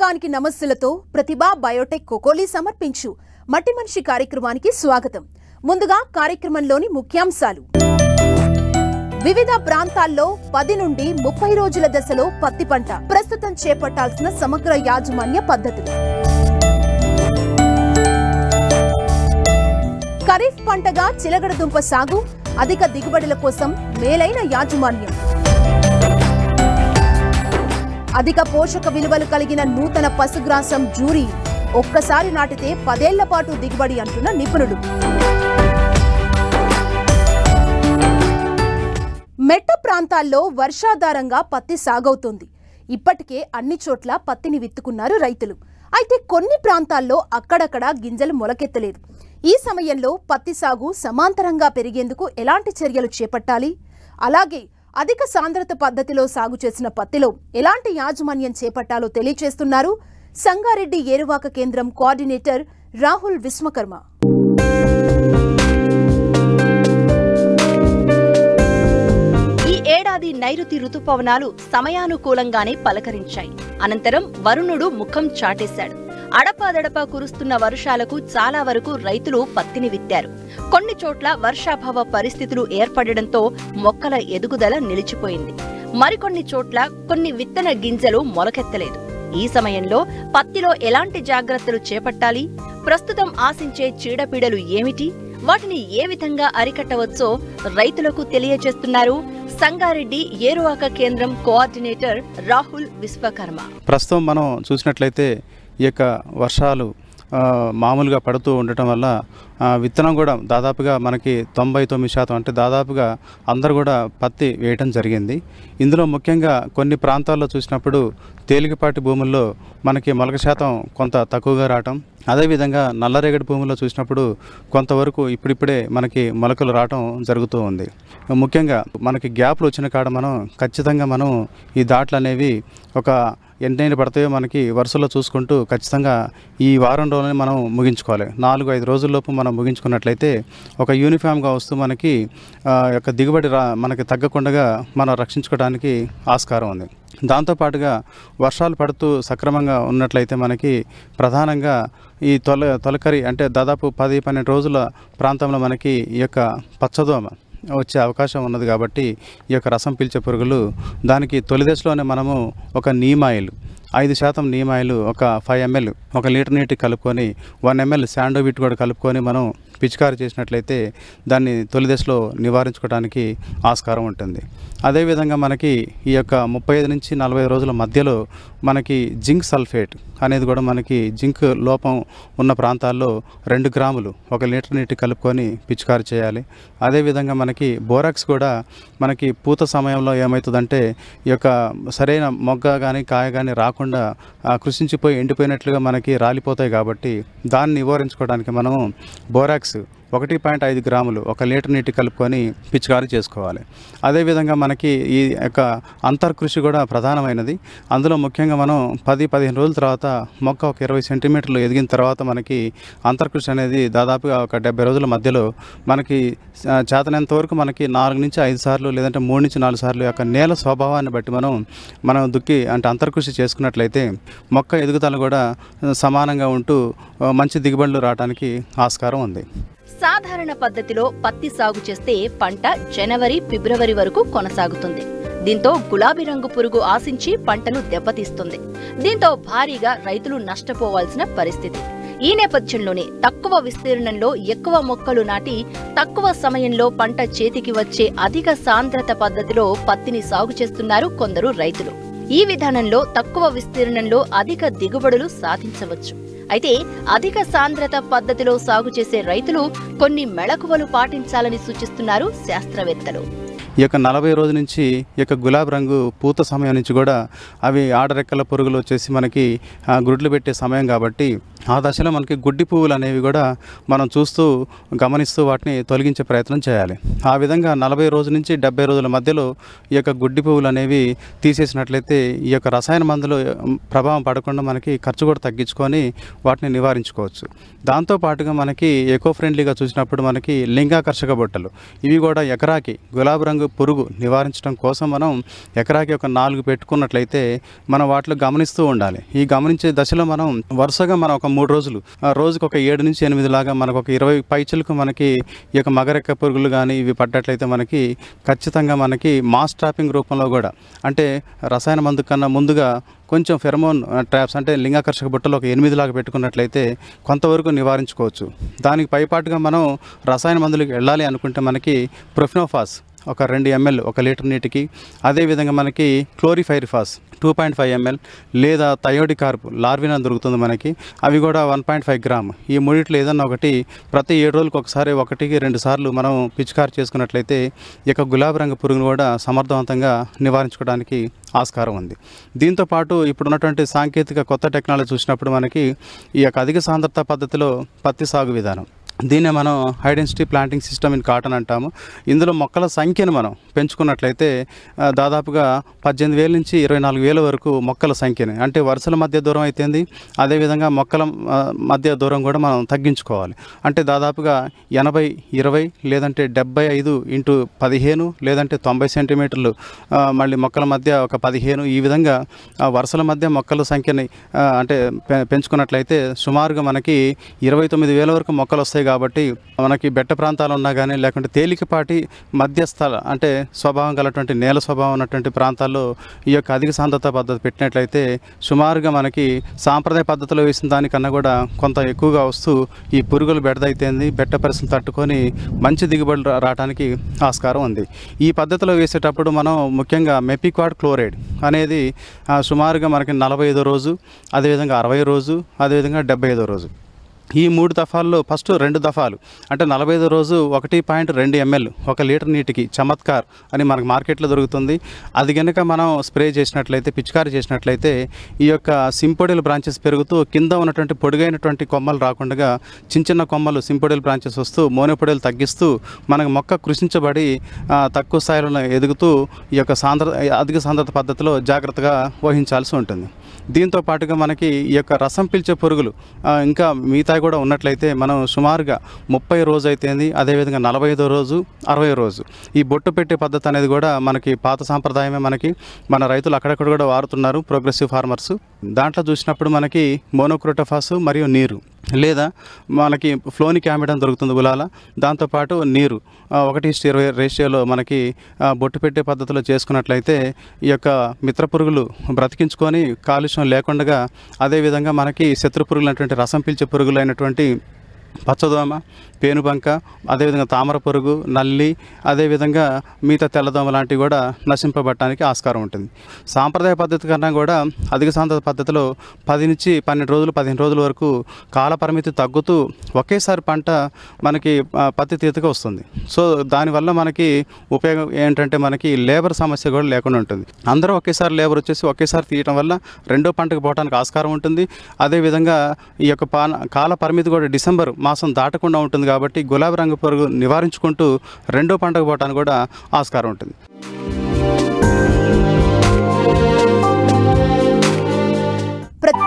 రంగానికి నమస్సులతో ప్రతిభా బయోటెక్ కోకోలి సమర్పించు మట్టి మనిషి కార్యక్రమానికి స్వాగతం ముందుగా కార్యక్రమంలోని ముఖ్యాంశాలు వివిధ ప్రాంతాల్లో పది నుండి ముప్పై రోజుల దశలో పత్తి పంట ప్రస్తుతం చేపట్టాల్సిన సమగ్ర యాజమాన్య పద్ధతులు ఖరీఫ్ పంటగా చిలగడ దుంప సాగు అధిక దిగుబడుల కోసం మేలైన యాజమాన్యం అధిక పోషక విలువలు కలిగిన నూతన పశుగ్రాసం జూరీ ఒక్కసారి నాటితే పదేళ్ల పాటు దిగుబడి అంటున్న నిపుణులు మెట్ట ప్రాంతాల్లో వర్షాధారంగా పత్తి సాగవుతోంది ఇప్పటికే అన్ని చోట్ల పత్తిని విత్తుకున్నారు రైతులు అయితే కొన్ని ప్రాంతాల్లో అక్కడక్కడ గింజలు మొలకెత్తలేదు ఈ సమయంలో పత్తి సాగు సమాంతరంగా పెరిగేందుకు ఎలాంటి చర్యలు చేపట్టాలి అలాగే అధిక సాంద్రత పద్ధతిలో సాగు చేసిన పత్తిలో ఎలాంటి యాజమాన్యం చేపట్టాలో తెలియచేస్తున్నారు సంగారెడ్డి ఏరువాక కేంద్రం కోఆర్డినేటర్ రాహుల్ విశ్వకర్మ ఈ ఏడాది నైరుతి రుతుపవనాలు సమయానుకూలంగానే పలకరించాయి అనంతరం వరుణుడు ముఖం చాటేశాడు అడపాదడపా కురుస్తున్న వర్షాలకు చాలా వరకు రైతులు పత్తిని విత్తారు కొన్ని చోట్ల వర్షాభావ పరిస్థితులు ఏర్పడడంతో మొక్కల ఎదుగుదల నిలిచిపోయింది మరికొన్ని చోట్ల కొన్ని విత్తన గింజలు మొలకెత్తలేదు ఈ సమయంలో పత్తిలో ఎలాంటి జాగ్రత్తలు చేపట్టాలి ప్రస్తుతం ఆశించే చీడపీడలు ఏమిటి వాటిని ఏ విధంగా అరికట్టవచ్చో రైతులకు తెలియజేస్తున్నారు సంగారెడ్డి ఏరువాక కేంద్రం కోఆర్డినేటర్ రాహుల్ విశ్వకర్మ ప్రస్తుతం మనం చూసినట్లయితే ఈ యొక్క వర్షాలు ఆ, మామూలుగా పడుతూ ఉండటం వల్ల ఆ, విత్తనం కూడా దాదాపుగా మనకి తొంభై తొమ్మిది శాతం అంటే దాదాపుగా అందరూ కూడా పత్తి వేయటం జరిగింది ఇందులో ముఖ్యంగా కొన్ని ప్రాంతాల్లో చూసినప్పుడు తేలికపాటి భూముల్లో మనకి మొలక శాతం కొంత తక్కువగా రావటం అదేవిధంగా నల్లరేగడి భూముల్లో చూసినప్పుడు కొంతవరకు ఇప్పుడిప్పుడే మనకి మొలకలు రావటం జరుగుతూ ఉంది ముఖ్యంగా మనకి గ్యాప్లు వచ్చిన కాడ మనం ఖచ్చితంగా మనం ఈ దాట్లు అనేవి ఒక ఎన్నైనా పడతాయో మనకి వరుసలో చూసుకుంటూ ఖచ్చితంగా ఈ వారం రోజులని మనం ముగించుకోవాలి నాలుగు ఐదు రోజుల్లోపు మనం ముగించుకున్నట్లయితే ఒక యూనిఫామ్గా వస్తూ మనకి ఆ, యొక్క దిగుబడి రా మనకి తగ్గకుండా మనం రక్షించుకోవడానికి ఆస్కారం ఉంది దాంతోపాటుగా వర్షాలు పడుతూ సక్రమంగా ఉన్నట్లయితే మనకి ప్రధానంగా ఈ తొల తొలకరి అంటే దాదాపు పది పన్నెండు రోజుల ప్రాంతంలో మనకి ఈ యొక్క పచ్చదోమ వచ్చే అవకాశం ఉన్నది కాబట్టి ఈ యొక్క రసం పీల్చే పురుగులు దానికి తొలి దశలోనే మనము ఒక నీమాయిల్ ఐదు శాతం నీమాయిల్ ఒక ఫైవ్ ఎంఎల్ ఒక లీటర్ నీటి కలుపుకొని వన్ ఎంఎల్ శాండోవిట్ కూడా కలుపుకొని మనం పిచికారి చేసినట్లయితే దాన్ని తొలి దశలో నివారించుకోవడానికి ఆస్కారం ఉంటుంది అదేవిధంగా మనకి ఈ యొక్క ముప్పై ఐదు నుంచి నలభై రోజుల మధ్యలో మనకి జింక్ సల్ఫేట్ అనేది కూడా మనకి జింక్ లోపం ఉన్న ప్రాంతాల్లో రెండు గ్రాములు ఒక లీటర్ నీటి కలుపుకొని పిచికారి చేయాలి అదేవిధంగా మనకి బోరాక్స్ కూడా మనకి పూత సమయంలో ఏమవుతుందంటే ఈ యొక్క సరైన మొగ్గ కానీ కాయ కానీ రాకుండా ఆ, కృషించిపోయి ఎండిపోయినట్లుగా మనకి రాలిపోతాయి కాబట్టి దాన్ని నివారించుకోవడానికి మనము బోరాక్స్ ఒకటి పాయింట్ ఐదు గ్రాములు ఒక లీటర్ నీటి కలుపుకొని పిచికారీ చేసుకోవాలి అదేవిధంగా మనకి ఈ యొక్క అంతర్కృషి కూడా ప్రధానమైనది అందులో ముఖ్యంగా మనం పది పదిహేను రోజుల తర్వాత మొక్క ఒక ఇరవై సెంటీమీటర్లు ఎదిగిన తర్వాత మనకి అంతర్కృషి అనేది దాదాపుగా ఒక డెబ్బై రోజుల మధ్యలో మనకి ఆ, చేతనంత వరకు మనకి నాలుగు నుంచి ఐదు సార్లు లేదంటే మూడు నుంచి నాలుగు సార్లు యొక్క నేల స్వభావాన్ని బట్టి మనం మనం దుక్కి అంటే అంతర్కృషి చేసుకున్నట్లయితే మొక్క ఎదుగుదల కూడా ఆ, సమానంగా ఉంటూ ఆ, మంచి దిగుబడులు రావడానికి ఆస్కారం ఉంది సాధారణ పద్ధతిలో పత్తి సాగు చేస్తే పంట జనవరి ఫిబ్రవరి వరకు కొనసాగుతుంది దీంతో గులాబీ రంగు పురుగు ఆశించి పంటను దెబ్బతీస్తుంది దీంతో భారీగా రైతులు నష్టపోవాల్సిన పరిస్థితి ఈ నేపథ్యంలోనే తక్కువ విస్తీర్ణంలో ఎక్కువ మొక్కలు నాటి తక్కువ సమయంలో పంట చేతికి వచ్చే అధిక సాంద్రత పద్ధతిలో పత్తిని సాగు చేస్తున్నారు కొందరు రైతులు ఈ విధానంలో తక్కువ విస్తీర్ణంలో అధిక దిగుబడులు సాధించవచ్చు అయితే అధిక సాంద్రత పద్ధతిలో సాగు చేసే రైతులు కొన్ని మెళకువలు పాటించాలని సూచిస్తున్నారు శాస్త్రవేత్తలు ఈ యొక్క నలభై రోజు నుంచి ఈ యొక్క గులాబీ రంగు పూత సమయం నుంచి కూడా అవి ఆడరెక్కల పురుగులు వచ్చేసి మనకి ఆ, గుడ్లు పెట్టే సమయం కాబట్టి ఆ దశలో మనకి గుడ్డి పువ్వులు అనేవి కూడా మనం చూస్తూ గమనిస్తూ వాటిని తొలగించే ప్రయత్నం చేయాలి ఆ విధంగా నలభై రోజుల నుంచి డెబ్బై రోజుల మధ్యలో ఈ యొక్క గుడ్డి పువ్వులు అనేవి తీసేసినట్లయితే ఈ యొక్క రసాయన మందులు ఉమ్, ప్రభావం పడకుండా మనకి ఖర్చు కూడా తగ్గించుకొని వాటిని నివారించుకోవచ్చు దాంతో పాటుగా మనకి ఎకో ఫ్రెండ్లీగా చూసినప్పుడు మనకి లింగాకర్షక బొట్టలు ఇవి కూడా ఎకరాకి గులాబీ రంగు రంగు పురుగు నివారించడం కోసం మనం ఎకరాకి ఒక నాలుగు పెట్టుకున్నట్లయితే మనం వాటిలో గమనిస్తూ ఉండాలి ఈ గమనించే దశలో మనం వరుసగా మనం ఒక మూడు రోజులు ఆ, రోజుకు ఒక ఏడు నుంచి ఎనిమిది లాగా మనకు ఒక ఇరవై పైచలకు మనకి ఈ యొక్క మగరెక్క పురుగులు కానీ ఇవి పడ్డట్లయితే మనకి ఖచ్చితంగా మనకి మాస్ ట్రాపింగ్ రూపంలో కూడా అంటే రసాయన మందు కన్నా ముందుగా కొంచెం ఫెరమోన్ ట్రాప్స్ అంటే లింగాకర్షక బుట్టలు ఒక ఎనిమిది లాగా పెట్టుకున్నట్లయితే కొంతవరకు నివారించుకోవచ్చు దానికి పైపాటుగా మనం రసాయన మందులకు వెళ్ళాలి అనుకుంటే మనకి ప్రొఫినోఫాస్ ఒక రెండు ఎంఎల్ ఒక లీటర్ నీటికి అదేవిధంగా మనకి chlorpyrifos two point five ML లేదా థయోడికార్ప్ లార్విన్ అని దొరుకుతుంది మనకి అవి కూడా వన్ పాయింట్ ఫైవ్ గ్రామ్ ఈ మూడిట్లో ఏదన్నా ఒకటి ప్రతి ఏడు రోజులకు ఒకసారి ఒకటికి రెండు సార్లు మనం పిచికారి చేసుకున్నట్లయితే ఈ యొక్క గులాబీ రంగు పురుగును కూడా సమర్థవంతంగా నివారించుకోవడానికి ఆస్కారం ఉంది దీంతో పాటు ఇప్పుడున్నటువంటి సాంకేతిక కొత్త టెక్నాలజీ చూసినప్పుడు మనకి ఈ యొక్క అధిక సాంద్రత పద్ధతిలో పత్తి సాగు విధానం దీన్నే మనం high density planting system in cotton అంటాము ఇందులో మొక్కల సంఖ్యను మనం పెంచుకున్నట్లయితే ఆ, దాదాపుగా పద్దెనిమిది వేల నుంచి ఇరవై నాలుగు వేల వరకు మొక్కల సంఖ్యని అంటే వరుసల మధ్య దూరం అయితేంది అదేవిధంగా మొక్కల ఆ, మధ్య దూరం కూడా మనం తగ్గించుకోవాలి అంటే దాదాపుగా ఎనభై ఇరవై లేదంటే డెబ్బై ఐదు ఇంటూ పదిహేను లేదంటే తొంభై సెంటీమీటర్లు ఆ, మళ్ళీ మొక్కల మధ్య ఒక పదిహేను ఈ విధంగా ఆ, వరుసల మధ్య మొక్కల సంఖ్యని ఆ, అంటే పె- పెంచుకున్నట్లయితే సుమారుగా మనకి ఇరవై తొమ్మిది వేల వరకు మొక్కలు వస్తాయి కాబట్టి మనకి బెట్ట ప్రాంతాలు ఉన్నా కానీ లేకుంటే తేలికపాటి మధ్యస్థల అంటే స్వభావం గలటువంటి నేల స్వభావం ఉన్నటువంటి ప్రాంతాల్లో ఈ యొక్క అధిక సాంద్రత పద్ధతి పెట్టినట్లయితే సుమారుగా మనకి సాంప్రదాయ పద్ధతిలో వేసిన దానికన్నా కూడా కొంత ఎక్కువగా వస్తూ ఈ పురుగులు బెడదైతేంది బెట్ట పరిస్థితులు తట్టుకొని మంచి దిగుబడులు రా- రావడానికి ఆస్కారం ఉంది ఈ పద్ధతిలో వేసేటప్పుడు మనం ముఖ్యంగా మెపిక్వాడ్ క్లోరైడ్ అనేది ఆ, సుమారుగా మనకి నలభై ఐదో రోజు అదేవిధంగా అరవై రోజు అదేవిధంగా డెబ్బై ఐదో రోజు ఈ మూడు దఫాల్లో ఫస్ట్ రెండు దఫాలు అంటే నలభై ఐదో రోజు ఒకటి పాయింట్ రెండు ఎంఎల్ ఒక లీటర్ నీటికి చమత్కార్ అని మనకు మార్కెట్లో దొరుకుతుంది అది కనుక మనం స్ప్రే చేసినట్లయితే పిచికారి చేసినట్లయితే ఈ యొక్క సింపోడిల్ బ్రాంచెస్ పెరుగుతూ కింద ఉన్నటువంటి పొడుగైనటువంటి కొమ్మలు రాకుండా చిన్న చిన్న కొమ్మలు సింపోడిల్ బ్రాంచెస్ వస్తూ మోనోపొడిల్ తగ్గిస్తూ మనకు మొక్క కృషించబడి ఆ, తక్కువ స్థాయిలో ఎదుగుతూ ఈ యొక్క సాంద్ర అధిక సాంద్రత పద్ధతిలో జాగ్రత్తగా వహించాల్సి ఉంటుంది దీంతో పాటుగా మనకి ఈ యొక్క రసం పీల్చే పురుగులు ఆ, ఇంకా మిగతా కూడా ఉన్నట్లయితే మనం సుమారుగా ముప్పై రోజు అయితేంది అదేవిధంగా నలభై ఐదో రోజు అరవై రోజు ఈ బొట్టు పెట్టే పద్ధతి అనేది కూడా మనకి పాత సాంప్రదాయమే మనకి మన రైతులు అక్కడక్కడ కూడా వాడుతున్నారు ప్రోగ్రెసివ్ ఫార్మర్స్ దాంట్లో చూసినప్పుడు మనకి మోనోక్రోటోఫాస్ మరియు నీరు లేదా మనకి ఫ్లోనిక్ యామిడ్ అని దొరుకుతుంది గులాల దాంతోపాటు నీరు ఆ, ఒకటి ఇష్ట ఇరవై రేషియోలో మనకి ఆ, బొట్టు పెట్టే పద్ధతిలో చేసుకున్నట్లయితే ఈ యొక్క మిత్ర పురుగులు బ్రతికించుకొని కాలుష్యం లేకుండా అదేవిధంగా మనకి శత్రు పురుగులు అయినటువంటి రసం పీల్చే పురుగులు అయినటువంటి పచ్చదోమ పేనుబంక అదేవిధంగా తామర పురుగు నల్లి అదేవిధంగా మిగతా తెల్లదోమ లాంటివి కూడా నశింపబట్టడానికి ఆస్కారం ఉంటుంది సాంప్రదాయ పద్ధతి కన్నా కూడా అధిక సాంద్రత పద్ధతిలో పది నుంచి పన్నెండు రోజులు పదిహేను రోజుల వరకు కాల పరిమితి తగ్గుతూ ఒకేసారి పంట మనకి ఆ, పత్తి తీతగా వస్తుంది సో దానివల్ల మనకి ఉపయోగం ఏంటంటే మనకి లేబర్ సమస్య కూడా లేకుండా ఉంటుంది అందరూ ఒకేసారి లేబర్ వచ్చేసి ఒకేసారి తీయటం వల్ల రెండో పంటకు పోవడానికి ఆస్కారం ఉంటుంది అదేవిధంగా ఈ యొక్క పాన కాల పరిమితి కూడా డిసెంబర్ మాసం దాటకుండా ఉంటుంది కాబట్టి గులాబీ రంగు పురుగు నివారించుకుంటూ రెండో పంటకు పోవడానికి కూడా ఆస్కారం ఉంటుంది ప్ర-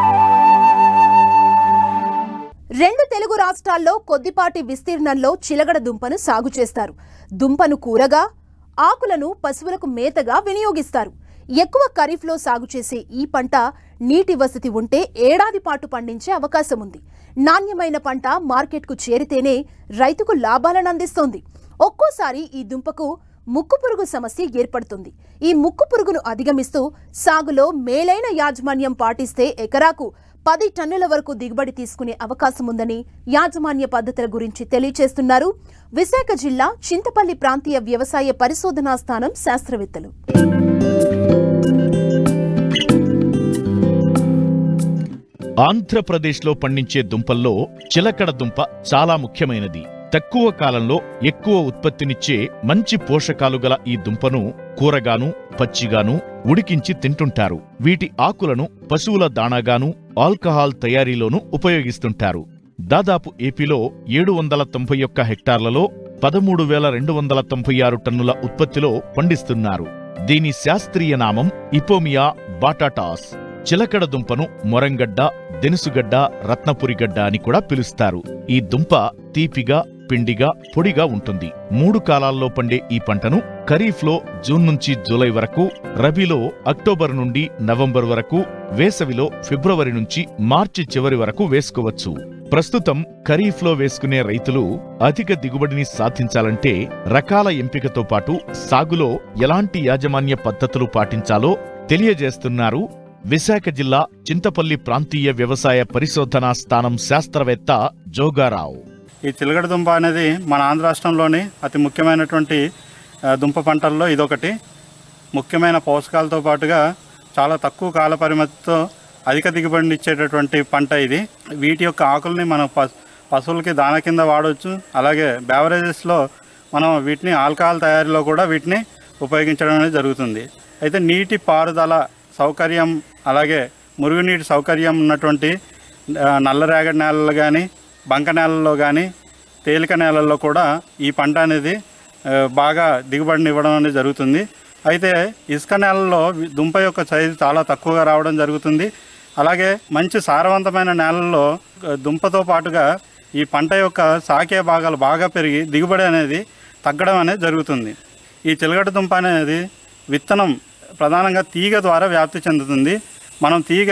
రెండు తెలుగు రాష్ట్రాల్లో కొద్దిపాటి విస్తీర్ణంలో చిలగడ దుంపను సాగు చేస్తారు దుంపను కూరగా ఆకులను పశువులకు మేతగా వినియోగిస్తారు ఎక్కువ ఖరీఫ్లో సాగు చేసే ఈ పంట నీటి వసతి ఉంటే ఏడాది పాటు పండించే అవకాశం ఉంది నాణ్యమైన పంట మార్కెట్కు చేరితేనే రైతుకు లాభాలను అందిస్తోంది ఒక్కోసారి ఈ దుంపకు ముక్కు పురుగు సమస్య ఏర్పడుతుంది ఈ ముక్కు పురుగును అధిగమిస్తూ సాగులో మేలైన యాజమాన్యం పాటిస్తే ఎకరాకు పది టన్నుల వరకు దిగుబడి తీసుకునే అవకాశం ఉందని యాజమాన్య పద్ధతుల గురించి తెలియజేస్తున్నారు విశాఖ జిల్లా చింతపల్లి ప్రాంతీయ వ్యవసాయ పరిశోధనా స్థానం శాస్త్రవేత్తలు ఆంధ్రప్రదేశ్లో పండించే దుంపల్లో చిలకడ దుంప చాలా ముఖ్యమైనది తక్కువ కాలంలో ఎక్కువ ఉత్పత్తినిచ్చే మంచి పోషకాలు గల ఈ దుంపను కూరగాను పచ్చిగాను ఉడికించి తింటుంటారు వీటి ఆకులను పశువుల దాణాగాను ఆల్కహాల్ తయారీలోనూ ఉపయోగిస్తుంటారు దాదాపు ఏపీలో ఏడు వందల తొంభై ఒక్క హెక్టార్లలో పదమూడు వేల రెండు వందల తొంభై ఆరు టన్నుల ఉత్పత్తిలో పండిస్తున్నారు దీని శాస్త్రీయ నామం ఇపోమియా బాటాటాస్ చిలకడ దుంపను మొరంగడ్డ దెనుసుగడ్డ రత్నపురిగడ్డ అని కూడా పిలుస్తారు ఈ దుంప తీపిగా పిండిగా పొడిగా ఉంటుంది మూడు కాలాల్లో పండే ఈ పంటను ఖరీఫ్లో జూన్ నుంచి జూలై వరకు రబీలో అక్టోబర్ నుండి నవంబర్ వరకు వేసవిలో ఫిబ్రవరి నుంచి మార్చి చివరి వరకు వేసుకోవచ్చు ప్రస్తుతం ఖరీఫ్లో వేసుకునే రైతులు అధిక దిగుబడిని సాధించాలంటే రకాల ఎంపికతో పాటు సాగులో ఎలాంటి యాజమాన్య పద్ధతులు పాటించాలో తెలియజేస్తున్నారు విశాఖ జిల్లా చింతపల్లి ప్రాంతీయ వ్యవసాయ పరిశోధనా స్థానం శాస్త్రవేత్త జోగారావు ఈ చిలగడ దుంప అనేది మన ఆంధ్ర రాష్ట్రంలోని అతి ముఖ్యమైనటువంటి ఆ, దుంప పంటల్లో ఇదొకటి ముఖ్యమైన పోషకాలతో పాటుగా చాలా తక్కువ కాల పరిమితితో అధిక దిగుబడిని ఇచ్చేటటువంటి పంట ఇది వీటి యొక్క ఆకుల్ని మనం పశు పశువులకి దాన కింద వాడవచ్చు అలాగే బ్యావరేజెస్లో మనం వీటిని ఆల్కహాల్ తయారీలో కూడా వీటిని ఉపయోగించడం అనేది జరుగుతుంది అయితే నీటి పారుదల సౌకర్యం అలాగే మురుగునీటి సౌకర్యం ఉన్నటువంటి ఆ, నల్లరేగడి నేలలు కానీ బంక నేలల్లో కానీ తేలిక నేలల్లో కూడా ఈ పంట అనేది ఆ, బాగా దిగుబడిని ఇవ్వడం అనేది జరుగుతుంది అయితే ఇసుక నేలల్లో వి- దుంప యొక్క సైజు చాలా తక్కువగా రావడం జరుగుతుంది అలాగే మంచి సారవంతమైన నేలల్లో ఆ, దుంపతో పాటుగా ఈ పంట యొక్క సాకే భాగాలు బాగా పెరిగి దిగుబడి అనేది తగ్గడం అనేది జరుగుతుంది ఈ చిలగడ దుంప అనేది విత్తనం ప్రధానంగా తీగ ద్వారా వ్యాప్తి చెందుతుంది మనం తీగ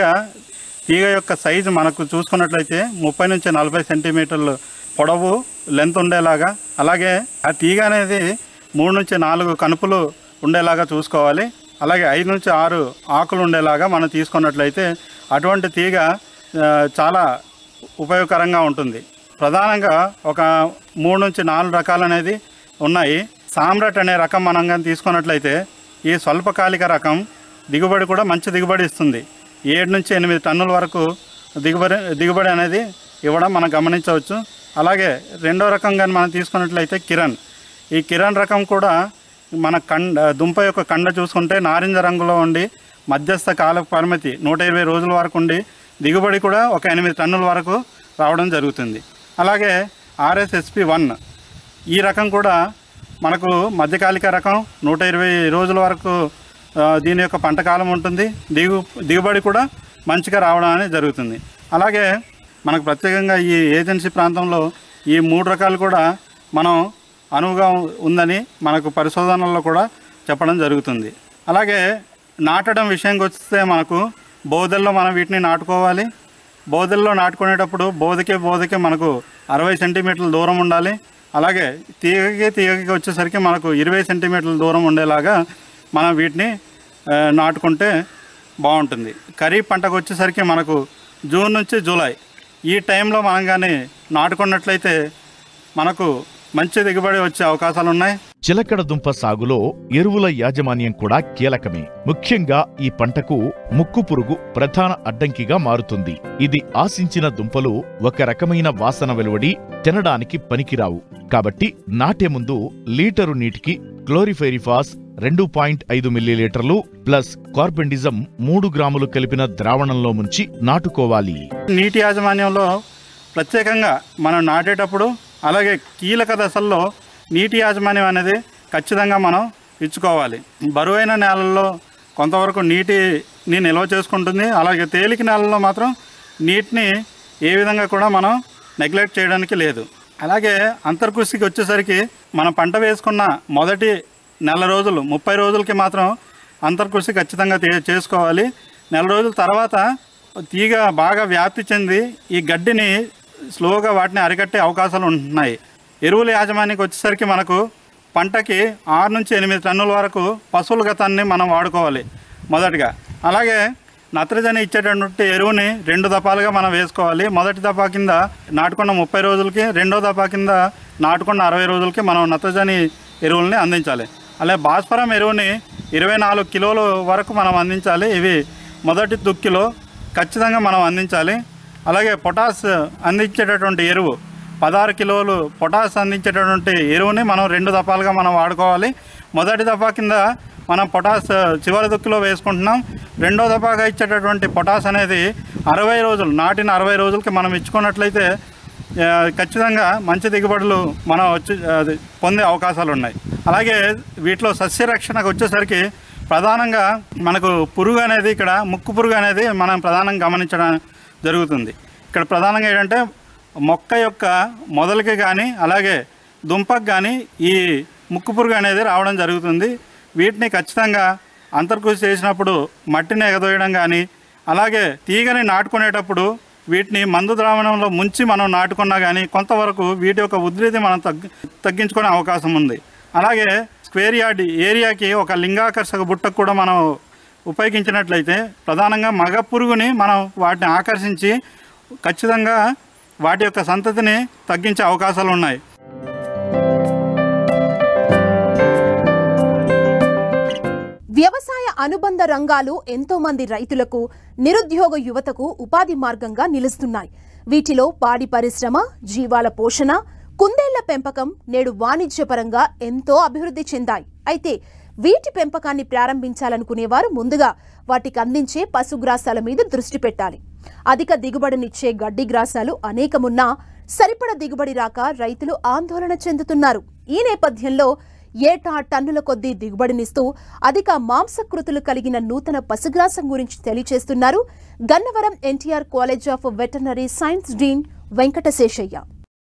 తీగ యొక్క సైజు మనకు చూసుకున్నట్లయితే ముప్పై నుంచి నలభై సెంటీమీటర్లు పొడవు లెంత్ ఉండేలాగా అలాగే ఆ తీగ అనేది మూడు నుంచి నాలుగు కనుపులు ఉండేలాగా చూసుకోవాలి అలాగే ఐదు నుంచి ఆరు ఆకులు ఉండేలాగా మనం తీసుకున్నట్లయితే అటువంటి తీగ ఆ, చాలా ఉపయోగకరంగా ఉంటుంది ప్రధానంగా ఒక మూడు నుంచి నాలుగు రకాలు అనేది ఉన్నాయి సామ్రాట్ అనే రకం మనం కానీ తీసుకున్నట్లయితే ఈ స్వల్పకాలిక రకం దిగుబడి కూడా మంచి దిగుబడి ఇస్తుంది ఏడు నుంచి ఎనిమిది టన్నుల వరకు దిగుబడి దిగుబడి అనేది ఇవ్వడం మనం గమనించవచ్చు అలాగే రెండో రకం కానీ మనం తీసుకున్నట్లయితే కిరణ్ ఈ కిరణ్ రకం కూడా మన కండ దుంప యొక్క కండ చూసుకుంటే నారింజ రంగులో ఉండి మధ్యస్థ కాల పరిమితి నూట ఇరవై రోజుల వరకు ఉండి దిగుబడి కూడా ఒక ఎనిమిది టన్నుల వరకు రావడం జరుగుతుంది అలాగే ఆర్ఎస్ఎస్పి వన్ ఈ రకం కూడా మనకు మధ్యకాలిక రకం నూట ఇరవై రోజుల వరకు ఆ, దీని యొక్క పంట కాలం ఉంటుంది దిగు దిగుబడి కూడా మంచిగా రావడం అనేది జరుగుతుంది అలాగే మనకు ప్రత్యేకంగా ఈ ఏజెన్సీ ప్రాంతంలో ఈ మూడు రకాలు కూడా మనం అనువుగా ఉందని మనకు పరిశోధనల్లో కూడా చెప్పడం జరుగుతుంది అలాగే నాటడం విషయంకి వస్తే మనకు బోధల్లో మనం వీటిని నాటుకోవాలి బోధల్లో నాటుకునేటప్పుడు బోధకే బోధకే మనకు అరవై సెంటీమీటర్ల దూరం ఉండాలి అలాగే తీగకి తీగకి వచ్చేసరికి మనకు ఇరవై సెంటీమీటర్ల దూరం ఉండేలాగా మనం వీటిని ఆ, నాటుకుంటే బాగుంటుంది ఖరీఫ్ పంటకు వచ్చేసరికి మనకు జూన్ నుంచి జూలై ఈ టైంలో మనం కానీ నాటుకున్నట్లయితే మనకు మంచి దిగుబడి వచ్చే అవకాశాలు ఉన్నాయి చిలకడ దుంప సాగులో ఎరువుల యాజమాన్యం కూడా కీలకమే ముఖ్యంగా ఈ పంటకు ముక్కు పురుగు ప్రధాన అడ్డంకిగా మారుతుంది ఇది ఆశించిన దుంపలు ఒక రకమైన వాసన వెలువడి తినడానికి పనికిరావు కాబట్టి నాటే ముందు లీటరు నీటికి క్లోరిఫైరిఫాస్ రెండు పాయింట్ ఐదు మిల్లీలీటర్లు ప్లస్ కార్బెండిజం మూడు గ్రాములు కలిపిన ద్రావణంలో ముంచి నాటుకోవాలి నీటి యాజమాన్యంలో ప్రత్యేకంగా మనం నాటేటప్పుడు అలాగే కీలక దశల్లో నీటి యాజమాన్యం అనేది ఖచ్చితంగా మనం ఇచ్చుకోవాలి బరువైన నేలల్లో కొంతవరకు నీటిని నిల్వ చేసుకుంటుంది అలాగే తేలిక నేలల్లో మాత్రం నీటిని ఏ విధంగా కూడా మనం నెగ్లెక్ట్ చేయడానికి లేదు అలాగే అంతర్కృషికి వచ్చేసరికి మనం పంట వేసుకున్న మొదటి నెల రోజులు ముప్పై రోజులకి మాత్రం అంతర్కృషి ఖచ్చితంగా తే- చేసుకోవాలి నెల రోజుల తర్వాత తీగ బాగా వ్యాప్తి చెంది ఈ గడ్డిని స్లోగా వాటిని అరికట్టే అవకాశాలు ఉంటున్నాయి ఎరువుల యాజమాన్యానికి వచ్చేసరికి మనకు పంటకి ఆరు నుంచి ఎనిమిది టన్నుల వరకు పశువుల గతాన్ని మనం వాడుకోవాలి మొదటిగా అలాగే నత్రజని ఇచ్చేటటువంటి ఎరువుని రెండు దపాలుగా మనం వేసుకోవాలి మొదటి దపా కింద నాటుకున్న ముప్పై రోజులకి రెండో దపా కింద నాటుకున్న అరవై రోజులకి మనం నత్రజని ఎరువుల్ని అందించాలి అలాగే భాస్వరం ఎరువుని ఇరవై నాలుగు కిలోల వరకు మనం అందించాలి ఇవి మొదటి దుక్కిలో ఖచ్చితంగా మనం అందించాలి అలాగే పొటాస్ అందించేటటువంటి ఎరువు పదహారు కిలోలు పొటాస్ అందించేటటువంటి ఎరువుని మనం రెండు దఫాలుగా మనం వాడుకోవాలి మొదటి దఫా కింద మనం పొటాస్ చివరి దుక్కిలో వేసుకుంటున్నాం రెండో దఫాగా ఇచ్చేటటువంటి పొటాస్ అనేది అరవై రోజులు నాటిన అరవై రోజులకి మనం ఇచ్చుకున్నట్లయితే ఆ, ఖచ్చితంగా మంచి దిగుబడులు మనం వచ్చి అది పొందే అవకాశాలు ఉన్నాయి అలాగే వీటిలో సస్యరక్షణకు వచ్చేసరికి ప్రధానంగా మనకు పురుగు అనేది ఇక్కడ ముక్కు పురుగు అనేది మనం ప్రధానంగా గమనించడం జరుగుతుంది ఇక్కడ ప్రధానంగా ఏంటంటే మొక్క యొక్క మొదలకి కానీ అలాగే దుంపకు కానీ ఈ ముక్కు పురుగు అనేది రావడం జరుగుతుంది వీటిని ఖచ్చితంగా అంతర్కృషి చేసినప్పుడు మట్టిని ఎగదోయడం కానీ అలాగే తీగని నాటుకునేటప్పుడు వీటిని మందు ద్రావణంలో ముంచి మనం నాటుకున్నా కానీ కొంతవరకు వీటి యొక్క ఉధృతి మనం తగ్గి తగ్గించుకునే అవకాశం ఉంది అలాగే స్క్వేర్ యార్డ్ ఏరియాకి ఒక లింగాకర్షక బుట్టకు కూడా మనం ఉపయోగించినట్లయితే ప్రధానంగా మగ పురుగుని మనం వాటిని ఆకర్షించి ఖచ్చితంగా వాటి యొక్క సంతతిని తగ్గించే అవకాశాలు ఉన్నాయి వ్యవసాయ అనుబంధ రంగాలు ఎంతో మంది రైతులకు నిరుద్యోగ యువతకు ఉపాధి మార్గంగా నిలుస్తున్నాయి వీటిలో పాడి పరిశ్రమ జీవాల పోషణ కుందేళ్ల పెంపకం నేడు వాణిజ్యపరంగా ఎంతో అభివృద్ధి చెందాయి అయితే వీటి పెంపకాన్ని ప్రారంభించాలనుకునేవారు ముందుగా వాటికి అందించే పశుగ్రాసాల మీద దృష్టి పెట్టాలి అధిక దిగుబడినిచ్చే గడ్డి గ్రాసాలు అనేకమున్నా సరిపడ దిగుబడి రాక రైతులు ఆందోళన చెందుతున్నారు ఈ నేపథ్యంలో ఏటా టన్నుల కొద్దీ దిగుబడినిస్తూ అధిక మాంసకృతులు కలిగిన నూతన పశుగ్రాసం గురించి తెలియచేస్తున్నారు Gannavaram NTR college of veterinary science dean Venkataseshaiah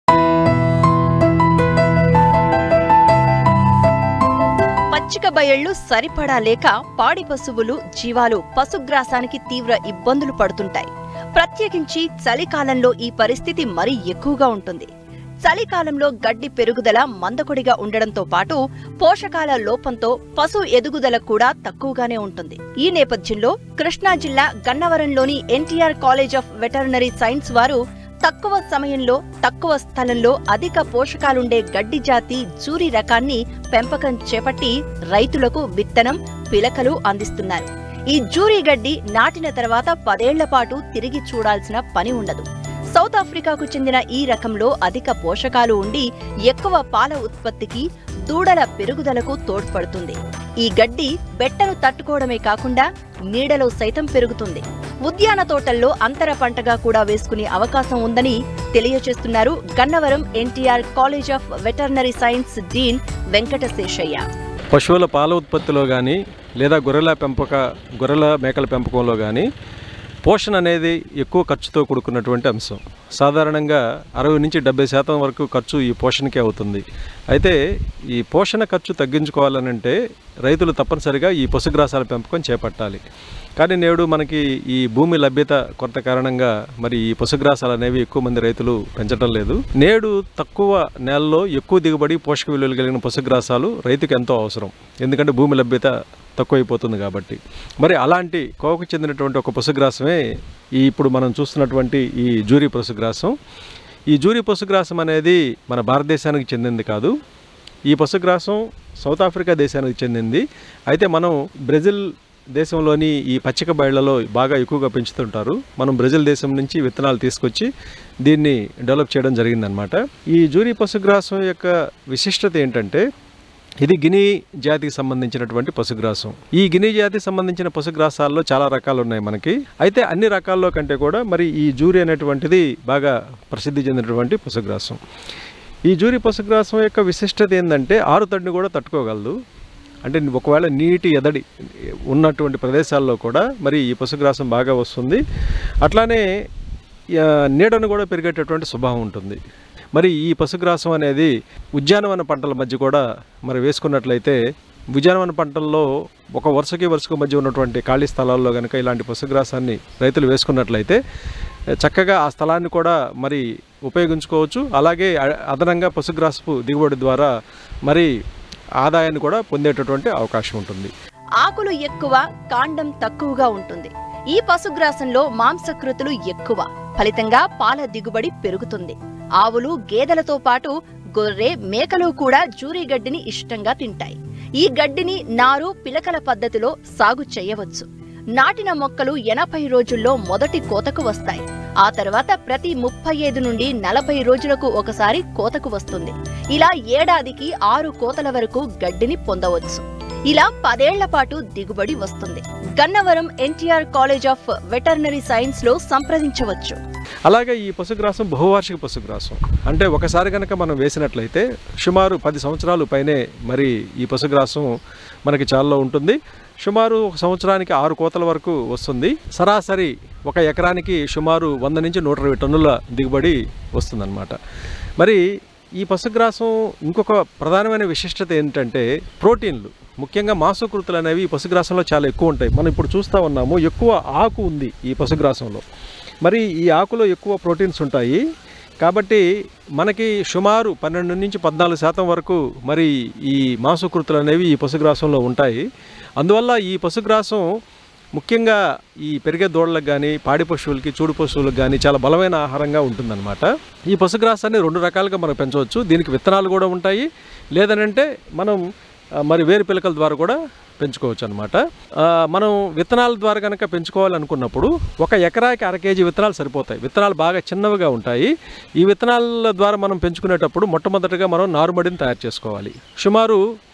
పచ్చిక బయళ్లు సరిపడా లేక పాడి పశువులు జీవాలు పశుగ్రాసానికి తీవ్ర ఇబ్బందులు పడుతుంటాయి ప్రత్యేకించి చలికాలంలో ఈ పరిస్థితి మరీ ఎక్కువగా ఉంటుంది చలికాలంలో గడ్డి పెరుగుదల మందకొడిగా ఉండడంతో పాటు పోషకాల లోపంతో పశు ఎదుగుదల కూడా తక్కువగానే ఉంటుంది ఈ నేపథ్యంలో కృష్ణా జిల్లా గన్నవరంలోని NTR college of veterinary science వారు తక్కువ సమయంలో తక్కువ స్థలంలో అధిక పోషకాలుండే గడ్డి జాతి జూరి రకాన్ని పెంపకం చేపట్టి రైతులకు విత్తనం పిలకలు అందిస్తున్నారు ఈ జూరి గడ్డి నాటిన తర్వాత పదేళ్ల పాటు తిరిగి చూడాల్సిన పని ఉండదు సౌత్ ఆఫ్రికాకు చెందిన ఈ రకంలో అధిక పోషకాలు ఉండి ఎక్కువ పాల ఉత్పత్తికి దూడల పెరుగుదలకు తోడ్పడుతుంది ఈ గడ్డి బెట్టను తట్టుకోవడమే కాకుండా నీడలో సైతం పెరుగుతుంది ఉద్యాన తోటల్లో అంతర పంటగా కూడా వేసుకునే అవకాశం ఉందని తెలియచేస్తున్నారు Gannavaram NTR college of veterinary science dean Venkataseshaiah పశువుల పాల ఉత్పత్తిలో కానీ లేదా గొర్రెల పెంపక గొర్రెల మేకల పెంపకంలో కానీ పోషణ అనేది ఎక్కువ ఖర్చుతో కూడుకున్నటువంటి అంశం సాధారణంగా అరవై నుంచి డెబ్బై శాతం వరకు ఖర్చు ఈ పోషణకే అవుతుంది అయితే ఈ పోషణ ఖర్చు తగ్గించుకోవాలనంటే రైతులు తప్పనిసరిగా ఈ పశుగ్రాసాల పెంపకం చేపట్టాలి కానీ నేడు మనకి ఈ భూమి లభ్యత కొరత కారణంగా మరి ఈ పశుగ్రాసాలు అనేవి ఎక్కువ మంది రైతులు పెంచడం లేదు నేడు తక్కువ నేలలో ఎక్కువ దిగుబడి పోషక విలువలు కలిగిన పశుగ్రాసాలు రైతుకు ఎంతో అవసరం ఎందుకంటే భూమి లభ్యత తక్కువైపోతుంది కాబట్టి మరి అలాంటి కోవకు చెందినటువంటి ఒక పశుగ్రాసమే ఈ ఇప్పుడు మనం చూస్తున్నటువంటి ఈ జూరీ పశుగ్రాసం ఈ జూరీ పశుగ్రాసం అనేది మన భారతదేశానికి చెందింది కాదు ఈ పశుగ్రాసం సౌత్ ఆఫ్రికా దేశానికి చెందింది అయితే మనం బ్రెజిల్ దేశంలోని ఈ పచ్చిక బయళ్లలో బాగా ఎక్కువగా పెంచుతుంటారు మనం బ్రెజిల్ దేశం నుంచి విత్తనాలు తీసుకొచ్చి దీన్ని డెవలప్ చేయడం జరిగిందనమాట ఈ జూరీ పశుగ్రాసం యొక్క విశిష్టత ఏంటంటే ఇది గిని జాతికి సంబంధించినటువంటి పశుగ్రాసం ఈ గిని జాతికి సంబంధించిన పశుగ్రాసాల్లో చాలా రకాలు ఉన్నాయి మనకి అయితే అన్ని రకాల్లో కంటే కూడా మరి ఈ జూరి అనేటువంటిది బాగా ప్రసిద్ధి చెందినటువంటి పశుగ్రాసం ఈ జూరి పశుగ్రాసం యొక్క విశిష్టత ఏంటంటే ఆరుతడిని కూడా తట్టుకోగలదు అంటే ఒకవేళ నీటి ఎదడి ఉన్నటువంటి ప్రదేశాల్లో కూడా మరి ఈ పశుగ్రాసం బాగా వస్తుంది అట్లానే ఆ, నీడను కూడా పెరిగేటటువంటి స్వభావం ఉంటుంది మరి ఈ పశుగ్రాసం అనేది ఉద్యానవన పంటల మధ్య కూడా మరి వేసుకున్నట్లయితే ఉద్యానవన పంటల్లో ఒక వరుసకి వరుసకు మధ్య ఉన్నటువంటి ఖాళీ స్థలాల్లో కనుక ఇలాంటి పశుగ్రాసాన్ని రైతులు వేసుకున్నట్లయితే చక్కగా ఆ స్థలాన్ని కూడా మరి ఉపయోగించుకోవచ్చు అలాగే అ- అదనంగా పశుగ్రాసపు దిగుబడి ద్వారా మరి ఆదాయాన్ని కూడా పొందేటటువంటి అవకాశం ఉంటుంది ఆకులు ఎక్కువ కాండం తక్కువగా ఉంటుంది ఈ పశుగ్రాసంలో మాంసకృతులు ఎక్కువ ఫలితంగా పాల దిగుబడి పెరుగుతుంది ఆవులు గేదెలతో పాటు గొర్రె మేకలు కూడా జూరీ గడ్డిని ఇష్టంగా తింటాయి ఈ గడ్డిని నారు పిలకల పద్ధతిలో సాగు చేయవచ్చు నాటిన మొక్కలు ఎనభై రోజుల్లో మొదటి కోతకు వస్తాయి ఆ తర్వాత ప్రతి ముప్పై ఐదు నుండి నలభై రోజులకు ఒకసారి కోతకు వస్తుంది ఇలా ఏడాదికి ఆరు కోతల వరకు గడ్డిని పొందవచ్చు ఇలా పదేళ్ల పాటు దిగుబడి వస్తుంది Gannavaram NTR college of veterinary science లో సంప్రదించవచ్చు అలాగే ఈ పశుగ్రాసం బహువార్షిక పశుగ్రాసం అంటే ఒకసారి కనుక మనం వేసినట్లయితే సుమారు పది సంవత్సరాలు పైనే మరి ఈ పశుగ్రాసం మనకి చాలా ఉంటుంది సుమారు ఒక సంవత్సరానికి ఆరు కోతల వరకు వస్తుంది సరాసరి ఒక ఎకరానికి సుమారు వంద నుంచి నూట ఇరవై టన్నుల దిగుబడి వస్తుందన్నమాట మరి ఈ పశుగ్రాసం ఇంకొక ప్రధానమైన విశిష్టత ఏంటంటే ప్రోటీన్లు ముఖ్యంగా మాంసకృతులు అనేవి ఈ పశుగ్రాసంలో చాలా ఎక్కువ ఉంటాయి మనం ఇప్పుడు చూస్తూ ఉన్నాము ఎక్కువ ఆకు ఉంది ఈ పశుగ్రాసంలో మరి ఈ ఆకులో ఎక్కువ ప్రోటీన్స్ ఉంటాయి కాబట్టి మనకి సుమారు పన్నెండు నుంచి పద్నాలుగు శాతం వరకు మరి ఈ మాంసకృతులు అనేవి ఈ పశుగ్రాసంలో ఉంటాయి అందువల్ల ఈ పశుగ్రాసం ముఖ్యంగా ఈ పెరిగే దూడలకు కానీ పాడి పశువులకి చూడు పశువులకు కానీ చాలా బలమైన ఆహారంగా ఉంటుందన్నమాట ఈ పశుగ్రాసాన్ని రెండు రకాలుగా మనం పెంచవచ్చు దీనికి విత్తనాలు కూడా ఉంటాయి లేదనంటే మనం ఆ, మరి వేరు పిలకల ద్వారా కూడా పెంచుకోవచ్చు అనమాట మనం విత్తనాల ద్వారా కనుక పెంచుకోవాలనుకున్నప్పుడు ఒక ఎకరాకి అర కేజీ విత్తనాలు సరిపోతాయి విత్తనాలు బాగా చిన్నవిగా ఉంటాయి ఈ విత్తనాల ద్వారా మనం పెంచుకునేటప్పుడు మొట్టమొదటిగా మనం నారుమడిని తయారు చేసుకోవాలి సుమారు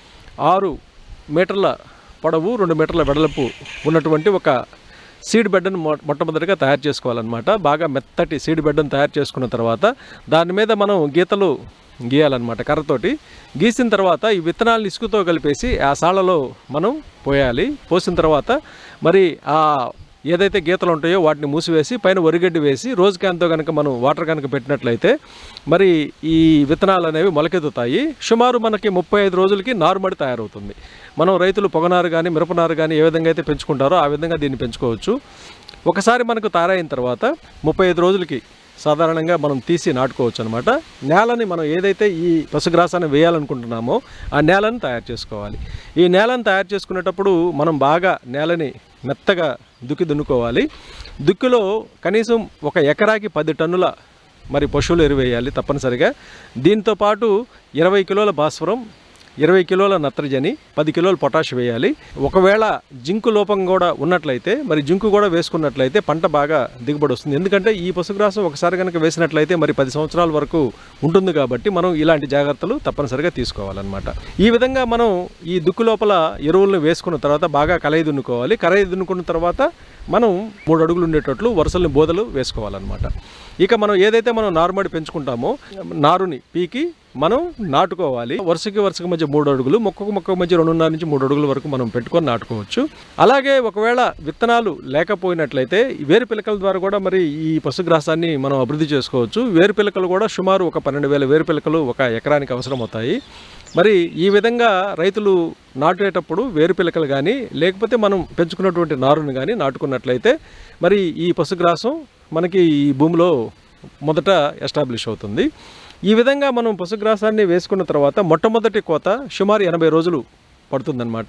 ఆరు మీటర్ల పొడవు రెండు మీటర్ల వెడల్పు ఉన్నటువంటి ఒక సీడ్ బెడ్ను మొ మొట్టమొదటిగా తయారు చేసుకోవాలన్నమాట బాగా మెత్తటి సీడ్ బెడ్ను తయారు చేసుకున్న తర్వాత దాని మీద మనం గీతలు గీయాలన్నమాట కర్రతోటి గీసిన తర్వాత ఈ విత్తనాలను ఇసుకతో కలిపేసి ఆ సాళ్ళలో మనం పోయాలి పోసిన తర్వాత మరి ఆ ఏదైతే గీతలు ఉంటాయో వాటిని మూసివేసి పైన వరిగడ్డి వేసి రోజు క్యాన్తో కనుక మనం వాటర్ కనుక పెట్టినట్లయితే మరి ఈ విత్తనాలు అనేవి మొలకెత్తుతాయి సుమారు మనకి ముప్పై ఐదు రోజులకి నారుమడి తయారవుతుంది మనం రైతులు పొగనారు కానీ మిరపనారు కానీ ఏ విధంగా అయితే పెంచుకుంటారో ఆ విధంగా దీన్ని పెంచుకోవచ్చు ఒకసారి మనకు తయారైన తర్వాత ముప్పై ఐదు రోజులకి సాధారణంగా మనం తీసి నాటుకోవచ్చు అనమాట నేలని మనం ఏదైతే ఈ పశుగ్రాసాన్ని వేయాలనుకుంటున్నామో ఆ నేలను తయారు చేసుకోవాలి ఈ నేలను తయారు చేసుకునేటప్పుడు మనం బాగా నేలని మెత్తగా దుక్కి దున్నుకోవాలి దుక్కిలో కనీసం ఒక ఎకరాకి పది టన్నుల మరి పశువులు ఎరువు వేయాలి తప్పనిసరిగా దీంతో పాటు ఇరవై కిలోల భాస్వరం ఇరవై కిలోల నత్రజని పది కిలోల పొటాష్ వేయాలి ఒకవేళ జింకు లోపం కూడా ఉన్నట్లయితే మరి జింకు కూడా వేసుకున్నట్లయితే పంట బాగా దిగుబడి వస్తుంది ఎందుకంటే ఈ పశుగ్రాసం ఒకసారి కనుక వేసినట్లయితే మరి పది సంవత్సరాల వరకు ఉంటుంది కాబట్టి మనం ఇలాంటి జాగ్రత్తలు తప్పనిసరిగా తీసుకోవాలన్నమాట ఈ విధంగా మనం ఈ దుక్కు లోపల ఎరువులను వేసుకున్న తర్వాత బాగా కలయి దున్నుకోవాలి కలయి దున్నుకున్న తర్వాత మనం మూడు అడుగులు ఉండేటట్లు వరుసల్ని బోదలు వేసుకోవాలన్నమాట ఇక మనం ఏదైతే మనం నారుమడి పెంచుకుంటామో నారుని పీకి మనం నాటుకోవాలి వరుసకి వరుసకి మధ్య మూడు అడుగులు మొక్కకు మొక్క మధ్య రెండున్నర నుంచి మూడు అడుగుల వరకు మనం పెట్టుకొని నాటుకోవచ్చు అలాగే ఒకవేళ విత్తనాలు లేకపోయినట్లయితే ఈ వేరు పిలకల ద్వారా కూడా మరి ఈ పశుగ్రాసాన్ని మనం అభివృద్ధి చేసుకోవచ్చు వేరు పిలకలు కూడా సుమారు ఒక పన్నెండు వేల వేరు పిలకలు ఒక ఎకరానికి అవసరం అవుతాయి మరి ఈ విధంగా రైతులు నాటేటప్పుడు వేరు పిలకలు కానీ లేకపోతే మనం పెంచుకున్నటువంటి నారుని కానీ నాటుకున్నట్లయితే మరి ఈ పశుగ్రాసం మనకి ఈ భూమిలో మొదట ఎస్టాబ్లిష్ అవుతుంది ఈ విధంగా మనం పశుగ్రాసాన్ని వేసుకున్న తర్వాత మొట్టమొదటి కోత సుమారు ఎనభై రోజులు పడుతుందన్నమాట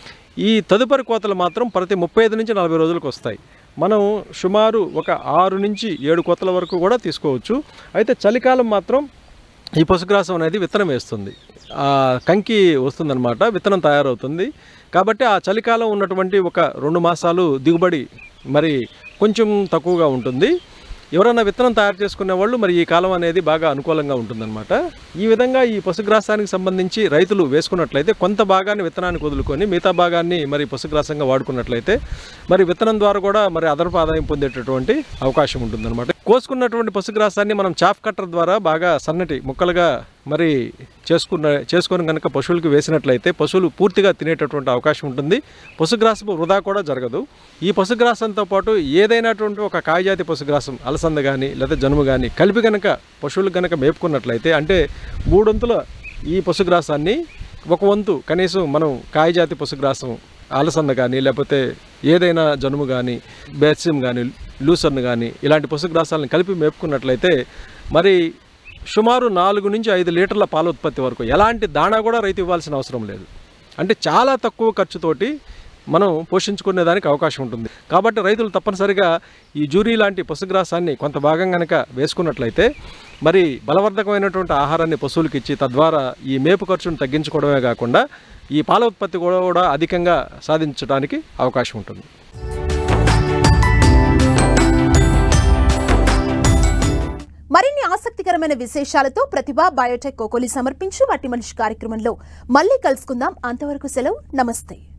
ఈ తదుపరి కోతలు మాత్రం ప్రతి ముప్పై ఐదు నుంచి నలభై రోజులకు వస్తాయి మనం సుమారు ఒక ఆరు నుంచి ఏడు కోతల వరకు కూడా తీసుకోవచ్చు అయితే చలికాలం మాత్రం ఈ పశుగ్రాసం అనేది విత్తనం వేస్తుంది ఆ కంకి వస్తుందన్నమాట విత్తనం తయారవుతుంది కాబట్టి ఆ చలికాలం ఉన్నటువంటి ఒక రెండు మాసాలు దిగుబడి మరి కొంచెం తక్కువగా ఉంటుంది ఎవరైనా విత్తనం తయారు చేసుకునే వాళ్ళు మరి ఈ కాలం అనేది బాగా అనుకూలంగా ఉంటుందన్నమాట ఈ విధంగా ఈ పశుగ్రాసానికి సంబంధించి రైతులు వేసుకున్నట్లయితే కొంత భాగాన్ని విత్తనానికి వదులుకొని మిగతా భాగాన్ని మరి పశుగ్రాసంగా వాడుకున్నట్లయితే మరి విత్తనం ద్వారా కూడా మరి అదనపు ఆదాయం పొందేటటువంటి అవకాశం ఉంటుందన్నమాట కోసుకున్నటువంటి పశుగ్రాసాన్ని మనం చాఫ్ కట్టర్ ద్వారా బాగా సన్నటి ముక్కలుగా మరి చేసుకున్న చేసుకొని కనుక పశువులకు వేసినట్లయితే పశువులు పూర్తిగా తినేటటువంటి అవకాశం ఉంటుంది పశుగ్రాసము వృధా కూడా జరగదు ఈ పశుగ్రాసంతో పాటు ఏదైనటువంటి ఒక కాయజాతి పశుగ్రాసం అలసంద కానీ లేదా జనుము కానీ కలిపి కనుక పశువులకు కనుక మేపుకున్నట్లయితే అంటే మూడొంతుల ఈ పశుగ్రాసాన్ని ఒక వంతు కనీసం మనం కాయజాతి పశుగ్రాసం అలసంద కానీ లేకపోతే ఏదైనా జనుము కానీ బెర్సిమ్ కానీ లూసర్న్ కానీ ఇలాంటి పశుగ్రాసాలను కలిపి మేపుకున్నట్లయితే మరి సుమారు నాలుగు నుంచి ఐదు లీటర్ల పాల ఉత్పత్తి వరకు ఎలాంటి దాణా కూడా రైతు ఇవ్వాల్సిన అవసరం లేదు అంటే చాలా తక్కువ ఖర్చుతోటి మనం పోషించుకునే దానికి అవకాశం ఉంటుంది కాబట్టి రైతులు తప్పనిసరిగా ఈ జూరీ లాంటి పశుగ్రాసాన్ని కొంత భాగం కనుక వేసుకున్నట్లయితే మరి బలవర్ధకమైనటువంటి ఆహారాన్ని పశువులకు ఇచ్చి తద్వారా ఈ మేపు ఖర్చును తగ్గించుకోవడమే కాకుండా ఈ పాల ఉత్పత్తి కూడా కూడా అధికంగా సాధించడానికి అవకాశం ఉంటుంది మరిన్ని ఆసక్తి ఆసక్తికరమైన విశేషాలతో ప్రతిభా బయోటెక్ కోకోలి సమర్పించు మట్టి మనిషి కార్యక్రమంలో మళ్ళీ కలుసుకుందాం అంతవరకు సెలవు నమస్తే